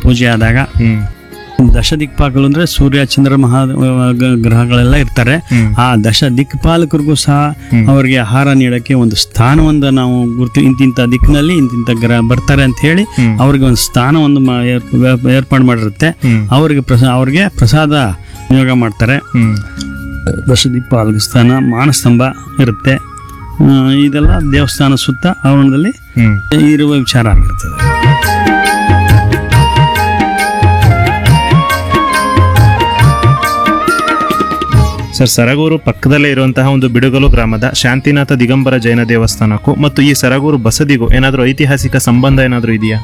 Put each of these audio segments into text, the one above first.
ಪೂಜೆ ಆದಾಗ ಹ್ಮ್ ದಶ ದಿಕ್ಪಾಲಕರು ಅಂದ್ರೆ ಸೂರ್ಯ ಚಂದ್ರ ಮಹಾ ಗ- ಗ್ರಹಗಳೆಲ್ಲ ಇರ್ತಾರೆ ಹ್ಮ್. ಆ ದಶ ದಿಕ್ಪಾಲಕರಿಗೂ ಸಹ ಹ್ಮ್. ಅವರಿಗೆ ಆಹಾರ ನೀಡಕ್ಕೆ ಒಂದು ಸ್ಥಾನವೊಂದು ನಾವು ಗುರುತು ಇಂತಿಂಥ ದಿಕ್ಕಿನಲ್ಲಿ ಇಂತಿಂಥ ಗ್ರಹ ಬರ್ತಾರೆ ಅಂತ ಹೇಳಿ ಹ್ಮ್. ಅವ್ರಿಗೆ ಒಂದು ಸ್ಥಾನವನ್ನು ಮಾ- ಏರ್- ವ್ಯ- ಏರ್ಪಾಡು ಮಾಡಿರುತ್ತೆ ಹ್ಮ್ ಅವರಿಗೆ ಪ್ರಸಾ ಅವ್ರಿಗೆ ಪ್ರಸಾದ ನಿಯೋಗ ಮಾಡ್ತಾರೆ ಹ್ಮ್ ದಶ ದಿಕ್ಪಾಲಕ ಸ್ಥಾನ ಮಾನಸ್ತಂಭ ಇರುತ್ತೆ ಆ, ಇದೆಲ್ಲ ದೇವಸ್ಥಾನ ಸುತ್ತ ಆವರಣದಲ್ಲಿ ಹ್ಮ್ ಇರುವ ವಿಚಾರ ಆಗಿರ್ತದೆ ಸರ್ ಸರಗೂರು ಪಕ್ಕದಲ್ಲೇ ಇರುವಂತಹ ಒಂದು ಬಿಡುಗಲು ಗ್ರಾಮದ ಶಾಂತಿನಾಥ ದಿಗಂಬರ ಜೈನ ದೇವಸ್ಥಾನಕ್ಕೂ ಮತ್ತು ಈ ಸರಗೂರು ಬಸದಿಗೂ ಏನಾದರೂ ಐತಿಹಾಸಿಕ ಸಂಬಂಧ ಏನಾದರೂ ಇದೆಯಾ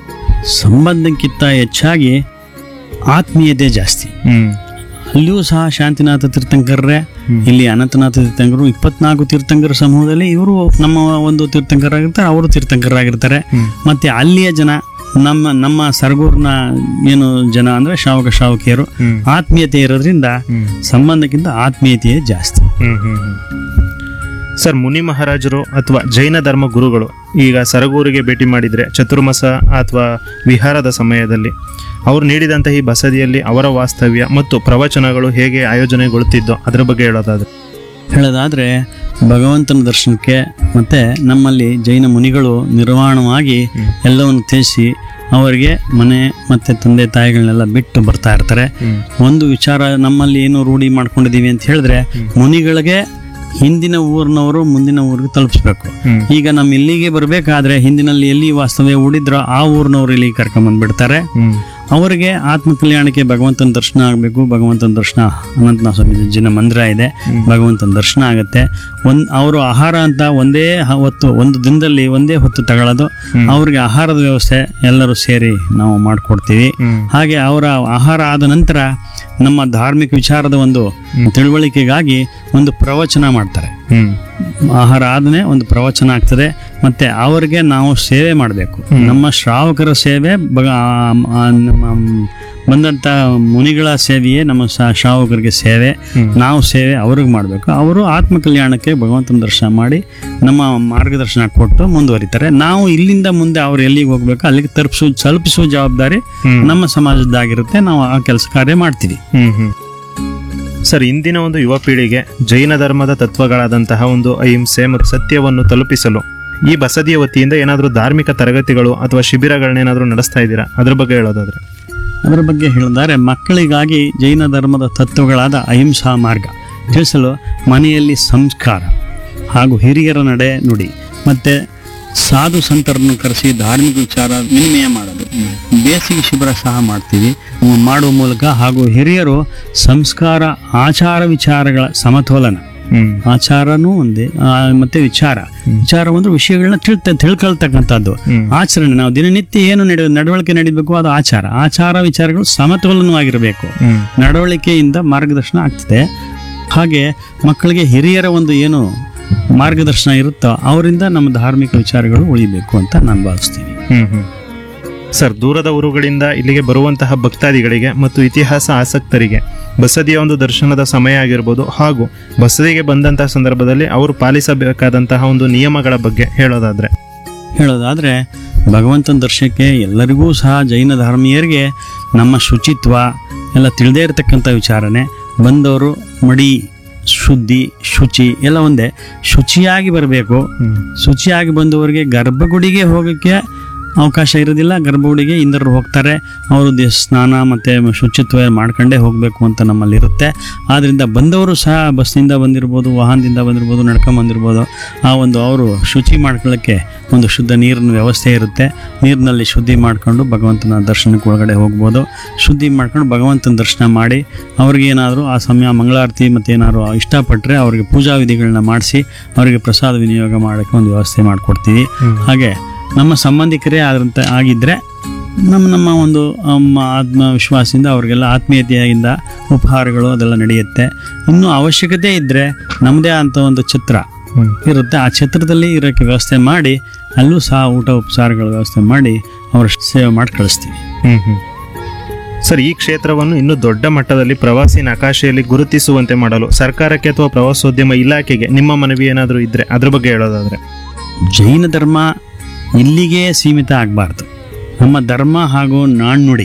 ಸಂಬಂಧಕ್ಕಿಂತ ಹೆಚ್ಚಾಗಿ ಆತ್ಮೀಯತೆ ಜಾಸ್ತಿ ಹ್ಮ್ ಅಲ್ಲಿಯೂ ಸಹ ಶಾಂತಿನಾಥ ತೀರ್ಥಂಕರರೇ ಹ್ಮ್. ಇಲ್ಲಿ ಅನಂತನಾಥ ತೀರ್ಥಂಕರು ಇಪ್ಪತ್ನಾಲ್ಕು ತೀರ್ಥಂಕರ ಸಮೂಹದಲ್ಲಿ ಇವರು ನಮ್ಮ ಒಂದು ತೀರ್ಥಂಕರಾಗಿರ್ತಾರೆ ಅವರು ತೀರ್ಥಂಕರಾಗಿರ್ತಾರೆ ಹ್ಮ್ ಮತ್ತೆ ಅಲ್ಲಿಯ ಜನ ನಮ್ಮ ನಮ್ಮ ಸರಗೂರಿನ ಏನು ಜನ ಅಂದ್ರೆ ಶಾವಕ ಶಾವಕಿಯರು ಹ್ಮ್ ಆತ್ಮೀಯತೆ ಇರೋದ್ರಿಂದ ಹ್ಮ್ ಸಂಬಂಧಕ್ಕಿಂತ ಆತ್ಮೀಯತೆಯೇ ಜಾಸ್ತಿ ಹ್ಮ್ ಹ್ಮ್ ಹ್ಮ್. ಸರ್ ಮುನಿ ಮಹಾರಾಜರು ಅಥವಾ ಜೈನ ಧರ್ಮ ಗುರುಗಳು ಈಗ ಸರಗೂರಿಗೆ ಭೇಟಿ ಮಾಡಿದ್ರೆ ಚತುರ್ಮಾಸ ಅಥವಾ ವಿಹಾರದ ಸಮಯದಲ್ಲಿ ಅವರು ನೀಡಿದಂತಹ ಈ ಬಸದಿಯಲ್ಲಿ ಅವರ ವಾಸ್ತವ್ಯ ಮತ್ತು ಪ್ರವಚನಗಳು ಹೇಗೆ ಆಯೋಜನೆಗೊಳ್ಳುತ್ತಿದ್ದೋ ಅದರ ಬಗ್ಗೆ ಹೇಳೋದಾದ್ರೆ ಹೇಳೋದಾದ್ರೆ ಭಗವಂತನ ದರ್ಶನಕ್ಕೆ ಮತ್ತೆ ನಮ್ಮಲ್ಲಿ ಜೈನ ಮುನಿಗಳು ನಿರ್ವಾಣವಾಗಿ ಹ್ಮ್. ಎಲ್ಲವನ್ನು ತ್ಯಜಿಸಿ ಅವರಿಗೆ ಮನೆ ಮತ್ತೆ ತಂದೆ ತಾಯಿಗಳನ್ನೆಲ್ಲ ಬಿಟ್ಟು ಬರ್ತಾ ಇರ್ತಾರೆ ಹ್ಮ್ ಒಂದು ವಿಚಾರ ನಮ್ಮಲ್ಲಿ ಏನು ರೂಢಿ ಮಾಡ್ಕೊಂಡಿದೀವಿ ಅಂತ ಹೇಳಿದ್ರೆ ಮುನಿಗಳಿಗೆ ಹಿಂದಿನ ಊರಿನವರು ಮುಂದಿನ ಊರಿಗೆ ತಲುಪಿಸ್ಬೇಕು ಹ್ಮ್ ಈಗ ನಮ್ಮ ಇಲ್ಲಿಗೆ ಬರಬೇಕಾದ್ರೆ ಹಿಂದಿನಲ್ಲಿ ಎಲ್ಲಿ ವಾಸ್ತವ್ಯ ಹೂಡಿದ್ರೋ ಆ ಊರಿನವ್ರು ಇಲ್ಲಿಗೆ ಕರ್ಕೊಂಬಂದ್ಬಿಡ್ತಾರೆ ಹ್ಮ್ ಅವರಿಗೆ ಆತ್ಮ ಕಲ್ಯಾಣಕ್ಕೆ ಭಗವಂತನ ದರ್ಶನ ಆಗಬೇಕು ಭಗವಂತನ ದರ್ಶನ ಅನಂತನಾಥ ಸ್ವಾಮಿ ಜಿನ ಮಂದಿರ ಇದೆ ಹ್ಮ್. ಭಗವಂತನ ದರ್ಶನ ಆಗುತ್ತೆ ಒಂದ್ ಅವರು ಆಹಾರ ಅಂತ ಒಂದೇ ಹ- ಹೊತ್ತು ಒಂದು ದಿನದಲ್ಲಿ ಒಂದೇ ಹೊತ್ತು ತಗೊಳ್ಳೋದು ಹ್ಮ್. ಅವ್ರಿಗೆ ಆಹಾರದ ವ್ಯವಸ್ಥೆ ಎಲ್ಲರೂ ಸೇರಿ ನಾವು ಮಾಡಿಕೊಡ್ತೀವಿ ಹ್ಮ್ ಹಾಗೆ ಅವರ ಆಹಾರ ಆದ ನಂತರ ನಮ್ಮ ಧಾರ್ಮಿಕ ವಿಚಾರದ ಒಂದು ತಿಳುವಳಿಕೆಗಾಗಿ ಒಂದು ಪ್ರವಚನ ಮಾಡ್ತಾರೆ ಹ್ಮ್ ಆಹಾರ ಆದನೆ ಒಂದು ಪ್ರವಚನ ಆಗ್ತದೆ ಮತ್ತೆ ಅವರಿಗೆ ನಾವು ಸೇವೆ ಮಾಡಬೇಕು ನಮ್ಮ ಶ್ರಾವಕರ ಸೇವೆ ಬಗ ಆ- ಆ- ನಮ್ಮ ಬಂದಂಥ ಮುನಿಗಳ ಸೇವೆಯೇ ನಮ್ಮ ಶ- ಶ್ರಾವಕರಿಗೆ ಸೇವೆ ಹ್ಮ್. ನಾವು ಸೇವೆ ಅವ್ರಿಗೆ ಮಾಡಬೇಕು ಅವರು ಆತ್ಮ ಕಲ್ಯಾಣಕ್ಕೆ ಭಗವಂತನ ದರ್ಶನ ಮಾಡಿ ನಮ್ಮ ಮಾರ್ಗದರ್ಶನ ಕೊಟ್ಟು ಮುಂದುವರಿತಾರೆ ನಾವು ಇಲ್ಲಿಂದ ಮುಂದೆ ಅವ್ರು ಎಲ್ಲಿಗೆ ಹೋಗ್ಬೇಕು ಅಲ್ಲಿಗೆ ತಲುಪಿಸೋ ತಲುಪಿಸುವ ಜವಾಬ್ದಾರಿ ಹ್ಮ್. ನಮ್ಮ ಸಮಾಜದ್ದಾಗಿರುತ್ತೆ ನಾವು ಆ ಕೆಲಸ ಕಾರ್ಯ ಮಾಡ್ತೀವಿ ಹ್ಮ್ ಹ್ಮ್ ಸರ್ ಇಂದಿನ ಒಂದು ಯುವ ಪೀಳಿಗೆ ಜೈನ ಧರ್ಮದ ತತ್ವಗಳಾದಂತಹ ಒಂದು ಅಹಿಂಸೆ ಮತ್ತು ಸತ್ಯವನ್ನು ತಲುಪಿಸಲು ಈ ಬಸದಿಯ ವತಿಯಿಂದ ಏನಾದರೂ ಧಾರ್ಮಿಕ ತರಗತಿಗಳು ಅಥವಾ ಶಿಬಿರಗಳನ್ನೇನಾದರೂ ನಡೆಸ್ತಾ ಇದ್ದೀರಾ ಅದ್ರ ಬಗ್ಗೆ ಹೇಳೋದಾದ್ರೆ ಅದರ ಬಗ್ಗೆ ಹೇಳಿದರೆ ಮಕ್ಕಳಿಗಾಗಿ ಜೈನ ಧರ್ಮದ ತತ್ವಗಳಾದ ಅಹಿಂಸಾ ಮಾರ್ಗ ತಿಳಿಸಲು ಮನೆಯಲ್ಲಿ ಸಂಸ್ಕಾರ ಹಾಗೂ ಹಿರಿಯರ ನಡೆ ನುಡಿ ಮತ್ತೆ ಸಾಧು ಸಂತರನ್ನು ಕರೆಸಿ ಧಾರ್ಮಿಕ ವಿಚಾರ ವಿನಿಮಯ ಮಾಡೋದು ಬೇಸಿಗೆ ಶಿಬಿರ ಸಹ ಮಾಡ್ತೀವಿ ಮ್- ಮಾಡುವ ಮೂಲಕ ಹಾಗೂ ಹಿರಿಯರು ಸಂಸ್ಕಾರ ಆಚಾರ ವಿಚಾರಗಳ ಸಮತೋಲನ ಹ್ಮ್ ಆಚಾರನೂ ಒಂದೇ ಆ, ಮತ್ತೆ ವಿಚಾರ ವಿಚಾರ ಅಂದ್ರೆ ವಿಷಯಗಳನ್ನ ತಿಳ್ತ ತಿಳ್ಕೊಳ್ತಕ್ಕಂಥದ್ದು ಹ್ಮ್. ಆಚರಣೆ ನಾವು ದಿನನಿತ್ಯ ಏನು ನಡೆ ನಡವಳಿಕೆ ನಡೀಬೇಕು ಅದು ಆಚಾರ ಆಚಾರ ವಿಚಾರಗಳು ಸಮತೋಲನವಾಗಿರಬೇಕು ಹ್ಮ್ ನಡವಳಿಕೆಯಿಂದ ಮಾರ್ಗದರ್ಶನ ಆಗ್ತದೆ ಹಾಗೆ ಮಕ್ಕಳಿಗೆ ಹಿರಿಯರ ಒಂದು ಏನು ಮಾರ್ಗದರ್ಶನ ಇರುತ್ತೋ ಅವರಿಂದ ನಮ್ಮ ಧಾರ್ಮಿಕ ವಿಚಾರಗಳು ಉಳಿಬೇಕು ಅಂತ ನಾನು ಭಾವಿಸ್ತೀನಿ ಹ್ಮ್ ಹ್ಮ್ ಸರ್ ದೂರದ ಊರುಗಳಿಂದ ಇಲ್ಲಿಗೆ ಬರುವಂತಹ ಭಕ್ತಾದಿಗಳಿಗೆ ಮತ್ತು ಇತಿಹಾಸ ಆಸಕ್ತರಿಗೆ ಬಸದಿಯ ಒಂದು ದರ್ಶನದ ಸಮಯ ಆಗಿರ್ಬೋದು ಹಾಗೂ ಬಸದಿಗೆ ಬಂದಂತಹ ಸಂದರ್ಭದಲ್ಲಿ ಅವರು ಪಾಲಿಸಬೇಕಾದಂತಹ ಒಂದು ನಿಯಮಗಳ ಬಗ್ಗೆ ಹೇಳೋದಾದ್ರೆ ಹೇಳೋದಾದರೆ ಭಗವಂತನ ದರ್ಶನಕ್ಕೆ ಎಲ್ಲರಿಗೂ ಸಹ ಜೈನ ಧರ್ಮೀಯರಿಗೆ ನಮ್ಮ ಶುಚಿತ್ವ ಎಲ್ಲ ತಿಳಿದೇ ಇರತಕ್ಕಂಥ ವಿಚಾರನೆ ಬಂದವರು ಮಡಿ ಶುದ್ಧಿ ಶುಚಿ ಎಲ್ಲ ಒಂದೇ ಶುಚಿಯಾಗಿ ಬರಬೇಕು ಶುಚಿಯಾಗಿ ಬಂದವರಿಗೆ ಗರ್ಭಗುಡಿಗೆ ಹೋಗೋಕ್ಕೆ ಅವಕಾಶ ಇರೋದಿಲ್ಲ ಗರ್ಭಗುಡಿಗೆ ಇಂದ್ರರು ಹೋಗ್ತಾರೆ ಅವರು ದೇ ಸ್ನಾನ ಮತ್ತು ಶುಚಿತ್ವ ಮಾಡ್ಕೊಂಡೇ ಹೋಗಬೇಕು ಅಂತ ನಮ್ಮಲ್ಲಿ ಇರುತ್ತೆ ಆದ್ದರಿಂದ ಬಂದವರು ಸಹ ಬಸ್ನಿಂದ ಬಂದಿರ್ಬೋದು ವಾಹನದಿಂದ ಬಂದಿರ್ಬೋದು ನಡ್ಕೊಂಡ್ ಬಂದಿರ್ಬೋದು ಆ ಒಂದು ಅವರು ಶುಚಿ ಮಾಡ್ಕೊಳ್ಳೋಕ್ಕೆ ಒಂದು ಶುದ್ಧ ನೀರಿನ ವ್ಯವಸ್ಥೆ ಇರುತ್ತೆ ನೀರಿನಲ್ಲಿ ಶುದ್ಧಿ ಮಾಡಿಕೊಂಡು ಭಗವಂತನ ದರ್ಶನಕ್ಕೆ ಒಳಗಡೆ ಹೋಗ್ಬೋದು ಶುದ್ಧಿ ಮಾಡ್ಕೊಂಡು ಭಗವಂತನ ದರ್ಶನ ಮಾಡಿ ಅವ್ರಿಗೆ ಏನಾದರೂ ಆ ಸಮಯ ಮಂಗಳಾರತಿ ಮತ್ತು ಏನಾದ್ರು ಇಷ್ಟಪಟ್ಟರೆ ಅವರಿಗೆ ಪೂಜಾ ವಿಧಿಗಳನ್ನ ಮಾಡಿಸಿ ಅವರಿಗೆ ಪ್ರಸಾದ ವಿನಿಯೋಗ ಮಾಡೋಕ್ಕೆ ಒಂದು ವ್ಯವಸ್ಥೆ ಮಾಡಿಕೊಡ್ತೀವಿ ಹಾಗೆ ನಮ್ಮ ಸಂಬಂಧಿಕರೇ ಆದಂಥ ಆಗಿದ್ದರೆ ನಮ್ಮ ನಮ್ಮ ಒಂದು ಅಮ್, ಆತ್ಮವಿಶ್ವಾಸದಿಂದ ಅವರಿಗೆಲ್ಲ ಆತ್ಮೀಯತೆಯಿಂದ ಉಪಹಾರಗಳು ಅದೆಲ್ಲ ನಡೆಯುತ್ತೆ ಇನ್ನೂ ಅವಶ್ಯಕತೆ ಇದ್ದರೆ ನಮ್ಮದೇ ಅಂತ ಒಂದು ಚಿತ್ರ ಹ್ಮ್. ಇರುತ್ತೆ ಆ ಛತ್ರದಲ್ಲಿ ಇರೋಕ್ಕೆ ವ್ಯವಸ್ಥೆ ಮಾಡಿ ಅಲ್ಲೂ ಸಹ ಊಟ ಉಪಚಾರಗಳ ವ್ಯವಸ್ಥೆ ಮಾಡಿ ಅವರ ಸೇವೆ ಮಾಡಿ ಕಳಿಸ್ತೀವಿ ಹ್ಮ್ ಹ್ಮ್ ಸರ್ ಈ ಕ್ಷೇತ್ರವನ್ನು ಇನ್ನೂ ದೊಡ್ಡ ಮಟ್ಟದಲ್ಲಿ ಪ್ರವಾಸಿ ನಕಾಶೆಯಲ್ಲಿ ಗುರುತಿಸುವಂತೆ ಮಾಡಲು ಸರ್ಕಾರಕ್ಕೆ ಅಥವಾ ಪ್ರವಾಸೋದ್ಯಮ ಇಲಾಖೆಗೆ ನಿಮ್ಮ ಮನವಿ ಏನಾದರೂ ಇದ್ರೆ ಅದ್ರ ಬಗ್ಗೆ ಹೇಳೋದಾದ್ರೆ ಜೈನ ಧರ್ಮ ಇಲ್ಲಿಗೆ ಸೀಮಿತ ಆಗಬಾರ್ದು ನಮ್ಮ ಧರ್ಮ ಹಾಗೂ ನಾಣ್ಣುಡಿ